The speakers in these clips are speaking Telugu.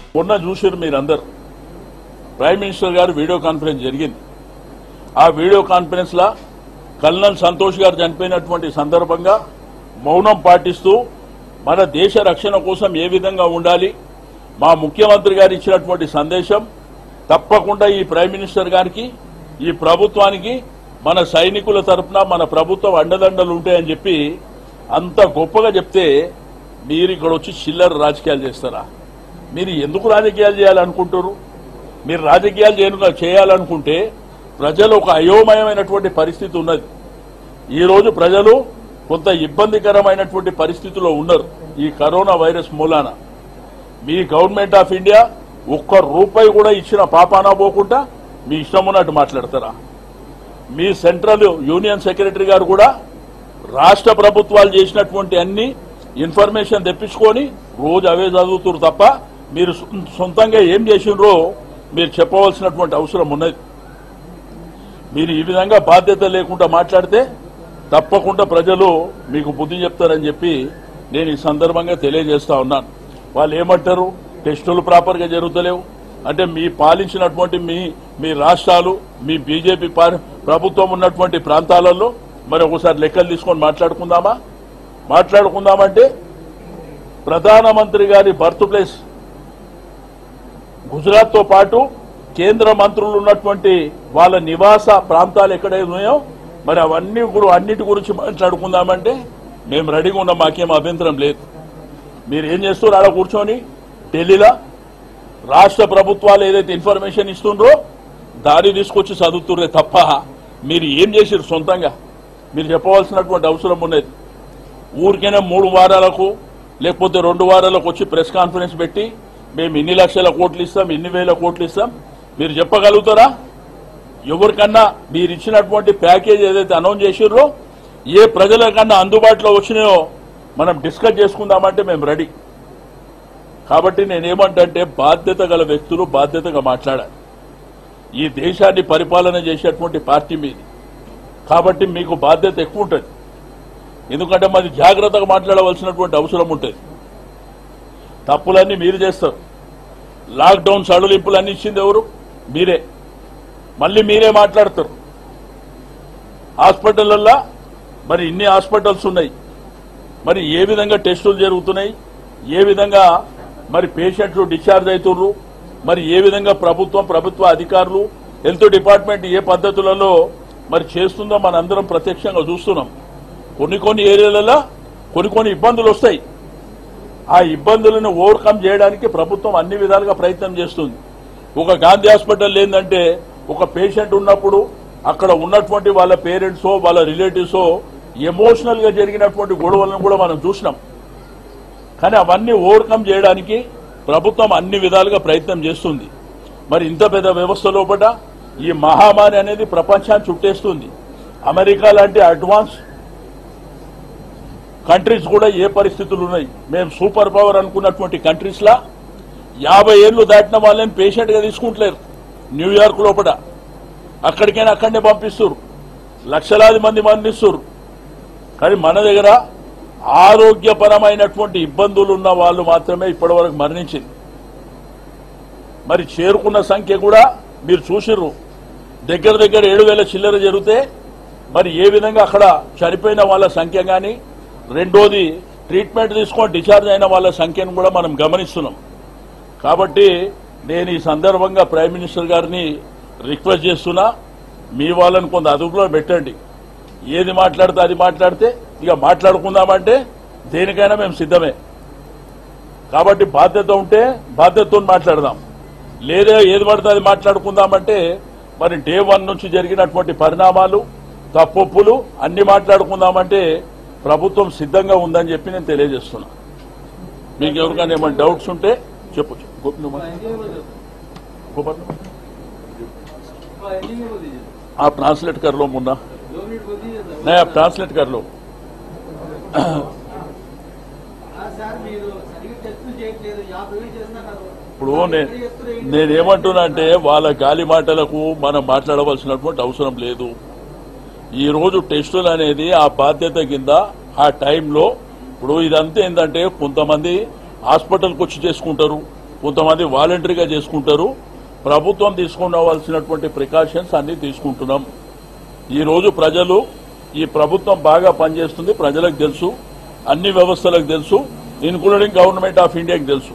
మొన్న చూసారు మీరందరు ప్రైమ్ మినిస్టర్ గారు వీడియో కాన్ఫరెన్స్ జరిగింది ఆ వీడియో కాన్ఫరెన్స్ లా కల్నల్ సంతోష్ గారు చనిపోయినటువంటి సందర్భంగా మౌనం పాటిస్తూ మన దేశ రక్షణ కోసం ఏ విధంగా ఉండాలి మా ముఖ్యమంత్రి గారు ఇచ్చినటువంటి సందేశం తప్పకుండా ఈ ప్రైమ్ మినిస్టర్ గారికి ఈ ప్రభుత్వానికి మన సైనికుల తరపున మన ప్రభుత్వం అండదండలు ఉంటాయని చెప్పి అంత గొప్పగా చెప్తే మీరు ఇక్కడ వచ్చి చిల్లర రాజకీయాలు చేస్తారా మీరు ఎందుకు రాజకీయాలు చేయాలనుకుంటారు మీరు రాజకీయాలు చేయను- చేయాలనుకుంటే ప్రజలు ఒక అయోమయమైనటువంటి పరిస్థితి ఉన్నది ఈ రోజు ప్రజలు కొంత ఇబ్బందికరమైనటువంటి పరిస్థితిలో ఉన్నారు ఈ కరోనా వైరస్ మూలాన మీ గవర్నమెంట్ ఆఫ్ ఇండియా ఒక్క రూపాయి కూడా ఇచ్చిన పాపానా పోకుండా మీ ఇష్టం ఉన్నట్టు మాట్లాడతారా మీ సెంట్రల్ యూనియన్ సెక్రటరీ గారు కూడా రాష్ట్ర ప్రభుత్వాలు చేసినటువంటి అన్ని ఇన్ఫర్మేషన్ తెప్పించుకొని రోజు అవే చదువుతున్నారు తప్ప మీరు సొ- సొంతంగా ఏం చేసిండ్రో మీరు చెప్పవలసినటువంటి అవసరం ఉన్నది మీరు ఈ విధంగా బాధ్యత లేకుండా మాట్లాడితే తప్పకుండా ప్రజలు మీకు బుద్ధి చెప్తారని చెప్పి నేను ఈ సందర్భంగా తెలియజేస్తా ఉన్నాను వాళ్ళు ఏమంటారు టెస్టులు ప్రాపర్ గా జరుగుతలేవు అంటే మీ పాలించినటువంటి మీ మీ రాష్ట్రాలు మీ బీజేపీ పార్- ప్రభుత్వం ఉన్నటువంటి ప్రాంతాలలో మరి ఒకసారి లెక్కలు తీసుకొని మాట్లాడుకుందామా మాట్లాడుకుందామంటే ప్రధానమంత్రి గారి బర్త్ ప్లేస్ గుజరాత్ తో పాటు కేంద్ర మంత్రులు ఉన్నటువంటి వాళ్ళ నివాస ప్రాంతాలు ఎక్కడైతే ఉన్నాయో మరి అవన్నీ కూడా అన్నిటి గురించి మాట్లాడుకుందామంటే మేము రెడీగా ఉన్నాం మాకేం అభ్యంతరం లేదు మీరు ఏం చేస్తారు ఆడ కూర్చొని ఢిల్లీలో రాష్ట్ర ప్రభుత్వాలు ఏదైతే ఇన్ఫర్మేషన్ ఇస్తుండ్రో దారి తీసుకొచ్చి చదువుతుర్రే తప్ప మీరు ఏం చేసారు సొంతంగా మీరు చెప్పవలసినటువంటి అవసరం ఉన్నది ఊరికైనా మూడు వారాలకు లేకపోతే రెండు వారాలకు వచ్చి ప్రెస్ కాన్ఫరెన్స్ పెట్టి మేము ఇన్ని లక్షల కోట్లు ఇస్తాం ఇన్ని వేల కోట్లు ఇస్తాం మీరు చెప్పగలుగుతారా ఎవరికన్నా మీరు ఇచ్చినటువంటి ప్యాకేజ్ ఏదైతే అనౌన్స్ చేసిర్రో ఏ ప్రజలకన్నా అందుబాటులో వచ్చినాయో మనం డిస్కస్ చేసుకుందామంటే మేము రెడీ కాబట్టి నేనేమంటే బాధ్యత గల వ్యక్తులు బాధ్యతగా మాట్లాడాలి ఈ దేశాన్ని పరిపాలన చేసేటువంటి పార్టీ మీది కాబట్టి మీకు బాధ్యత ఎక్కువ ఉంటుంది ఎందుకంటే మరి జాగ్రత్తగా మాట్లాడవలసినటువంటి అవసరం ఉంటుంది తప్పులన్నీ మీరు చేస్తారు లాక్డౌన్ సడలింపులన్నీ ఇచ్చింది ఎవరు మీరే మళ్ళీ మీరే మాట్లాడతారు హాస్పిటల్లో మరి ఇన్ని హాస్పిటల్స్ ఉన్నాయి మరి ఏ విధంగా టెస్టులు జరుగుతున్నాయి ఏ విధంగా మరి పేషెంట్లు డిశ్చార్జ్ అవుతున్నారు మరి ఏ విధంగా ప్రభుత్వం ప్రభుత్వ అధికారులు హెల్త్ డిపార్ట్మెంట్ ఏ పద్ధతులలో మరి చేస్తుందో మనందరం ప్రత్యక్షంగా చూస్తున్నాం కొన్ని కొన్ని ఏరియాలలో కొన్ని కొన్ని ఇబ్బందులు వస్తాయి ఆ ఇబ్బందులను ఓవర్కమ్ చేయడానికి ప్రభుత్వం అన్ని విధాలుగా ప్రయత్నం చేస్తుంది ఒక గాంధీ హాస్పిటల్ ఏంటంటే ఒక పేషెంట్ ఉన్నప్పుడు అక్కడ ఉన్నటువంటి వాళ్ళ పేరెంట్సో వాళ్ళ రిలేటివ్సో ఎమోషనల్ గా జరిగినటువంటి గొడవలను కూడా మనం చూసినాం కానీ అవన్నీ ఓవర్కమ్ చేయడానికి ప్రభుత్వం అన్ని విధాలుగా ప్రయత్నం చేస్తుంది మరి ఇంత పెద్ద వ్యవస్థ లోపల ఈ మహామారి అనేది ప్రపంచాన్ని చుట్టేస్తుంది అమెరికా లాంటి అడ్వాన్స్ కంట్రీస్ కూడా ఏ పరిస్థితులు ఉన్నాయి మేము సూపర్ పవర్ అనుకున్నటువంటి కంట్రీస్ లా యాభై ఏళ్లు దాటిన వాళ్ళని పేషెంట్ గా తీసుకుంటలేరు న్యూయార్క్ లోపల అక్కడికైనా అక్కడనే పంపిస్తారు లక్షలాది మంది మరణిస్తారు కానీ మన దగ్గర ఆరోగ్యపరమైనటువంటి ఇబ్బందులు ఉన్న వాళ్ళు మాత్రమే ఇప్పటివరకు మరణించింది మరి చేరుకున్న సంఖ్య కూడా మీరు చూసిర్రు దగ్గర దగ్గర ఏడు వేల చిల్లర జరిగితే మరి ఏ విధంగా అక్కడ చనిపోయిన వాళ్ళ సంఖ్య కానీ రెండోది ట్రీట్మెంట్ తీసుకొని డిశ్చార్జ్ అయిన వాళ్ళ సంఖ్యను కూడా మనం గమనిస్తున్నాం కాబట్టి నేను ఈ సందర్భంగా ప్రైమ్ మినిస్టర్ గారిని రిక్వెస్ట్ చేస్తున్నా మీ వాళ్ళని కొంత అదుపులో పెట్టండి ఏది మాట్లాడితే అది మాట్లాడితే ఇక మాట్లాడుకుందామంటే దేనికైనా మేము సిద్ధమే కాబట్టి బాధ్యత ఉంటే బాధ్యతతో మాట్లాడదాం లేదా ఏది పడితే అది మాట్లాడుకుందామంటే మరి డే వన్ నుంచి జరిగినటువంటి పరిణామాలు తప్పులు అన్ని మాట్లాడుకుందామంటే ప్రభుత్వం సిద్ధంగా ఉందని చెప్పి నేను తెలియజేస్తున్నా మీకు ఎవరికైనా ఏమైనా డౌట్స్ ఉంటే చెప్పు గోపి నువ్వు మాట్లాడు. గోపాల్ నువ్వు. आप ट्रांसलेट कर लो मुन्ना नहीं आप ट्रांसलेट कर लो సార్ మీరు సరిగ్గా టెస్టులు చేయట్లేదు యాభై వేలు చేసినా కదా ఇప్పుడు నే- నేనేమంటున్నా అంటే వాళ్ళ గాలి మాటలకు మనం మాట్లాడవలసినటువంటి అవసరం లేదు ఈ రోజు టెస్టులు అనేది ఆ బాధ్యత కింద ఆ టైంలో ఇప్పుడు ఇదంతా ఏంటంటే కొంతమంది హాస్పిటల్కి వచ్చి చేసుకుంటారు కొంతమంది వాలంటరీగా చేసుకుంటారు ప్రభుత్వం తీసుకోవాల్సినటువంటి ప్రికాషన్స్ అన్ని తీసుకుంటున్నాం ఈ రోజు ప్రజలు ఈ ప్రభుత్వం బాగా పనిచేస్తుంది ప్రజలకు తెలుసు అన్ని వ్యవస్థలకు తెలుసు ఇన్క్లూడింగ్ గవర్నమెంట్ ఆఫ్ ఇండియాకి తెలుసు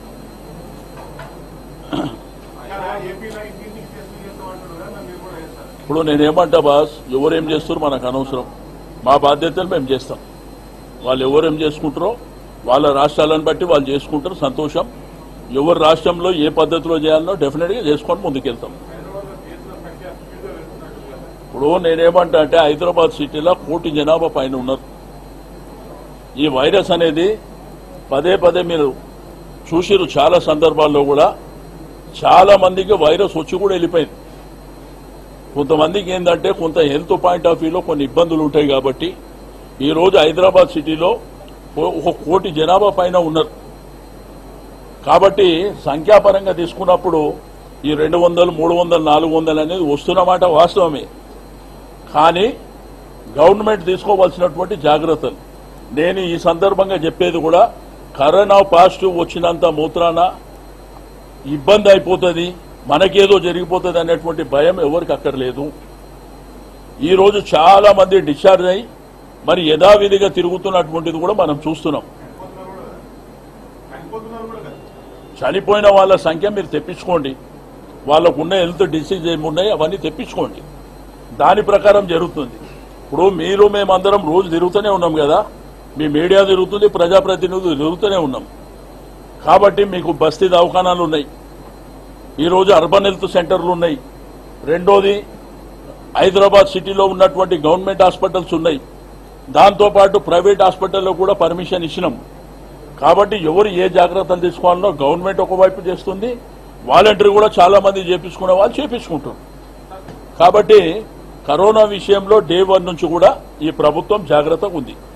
అక్కడ ఏపీలో ఇంటింటికి టెస్టులు చేస్తామంటారు కదా మీరు కూడా చేస్తారు ఇప్పుడు నేనేమంటా బాస్ ఎవరేం చేస్తారో మనకు అనవసరం మా బాధ్యతలు మేము చేస్తాం వాళ్ళు ఎవరేం చేసుకుంటారో వాళ్ళ రాష్ట్రాలను బట్టి వాళ్ళు చేసుకుంటారు సంతోషం ఎవరు రాష్ట్రంలో ఏ పద్ధతిలో చేయాలనో డెఫినెట్గా చేసుకొని ముందుకెళ్తాం హైదరాబాద్లో కేసుల సంఖ్య స్పీడ్గా పెరుగుతున్నట్టు కదా ఇప్పుడు నేనేమంటా అంటే హైదరాబాద్ సిటీలో కోటి జనాభా పైన ఉన్నారు ఈ వైరస్ అనేది పదే పదే మీరు చూసిరు చాలా సందర్భాల్లో కూడా చాలా మందికి వైరస్ వచ్చి కూడా వెళ్ళిపోయింది కొంతమందికి ఏంటంటే కొంత హెల్త్ పాయింట్ ఆఫ్ వ్యూలో కొన్ని ఇబ్బందులు ఉంటాయి కాబట్టి ఈ రోజు హైదరాబాద్ సిటీలో ఓ- ఒక కోటి జనాభా పైన ఉన్నారు కాబట్టి సంఖ్యాపరంగా తీసుకున్నప్పుడు ఈ రెండు వందలు మూడు వందలు నాలుగు వందలు అనేది వస్తున్నమాట వాస్తవమే కానీ గవర్నమెంట్ తీసుకోవాల్సినటువంటి జాగ్రత్తలు నేను ఈ సందర్భంగా చెప్పేది కూడా కరోనా పాజిటివ్ వచ్చినంత మూత్రాన ఇబ్బంది అయిపోతుంది మనకేదో జరిగిపోతుంది అనేటువంటి భయం ఎవరికి అక్కర్లేదు ఈ రోజు చాలా మంది డిశ్చార్జ్ అయి మరి యథావిధిగా తిరుగుతున్నటువంటిది కూడా మనం చూస్తున్నాం చనిపోతున్నారు కూడా కదా చనిపోతున్నారు కూడా కదా చనిపోయిన వాళ్ళ సంఖ్య మీరు తెప్పించుకోండి వాళ్ళకున్న హెల్త్ డిసీజ్ ఏమున్నాయి అవన్నీ తెప్పించుకోండి దాని ప్రకారం జరుగుతుంది ఇప్పుడు మీరు మేమందరం రోజు తిరుగుతూనే ఉన్నాం కదా మీ మీడియా తిరుగుతుంది ప్రజాప్రతినిధులు తిరుగుతూనే ఉన్నాం కాబట్టి మీకు బస్తీ దవాఖానాలు ఉన్నాయి ఈరోజు అర్బన్ హెల్త్ సెంటర్లు ఉన్నాయి రెండోది హైదరాబాద్ సిటీలో ఉన్నటువంటి గవర్నమెంట్ హాస్పిటల్స్ ఉన్నాయి దాంతోపాటు ప్రైవేట్ హాస్పిటల్లో కూడా పర్మిషన్ ఇచ్చినాం కాబట్టి ఎవరు ఏ జాగ్రత్తలు తీసుకోవాలనో గవర్నమెంట్ ఒకవైపు చేస్తుంది వాలంటరీ కూడా చాలా మంది చేపించుకునే వాళ్ళు చేపించుకుంటారు కాబట్టి కరోనా విషయంలో డే వన్ నుంచి కూడా ఈ ప్రభుత్వం జాగ్రత్తగా ఉంది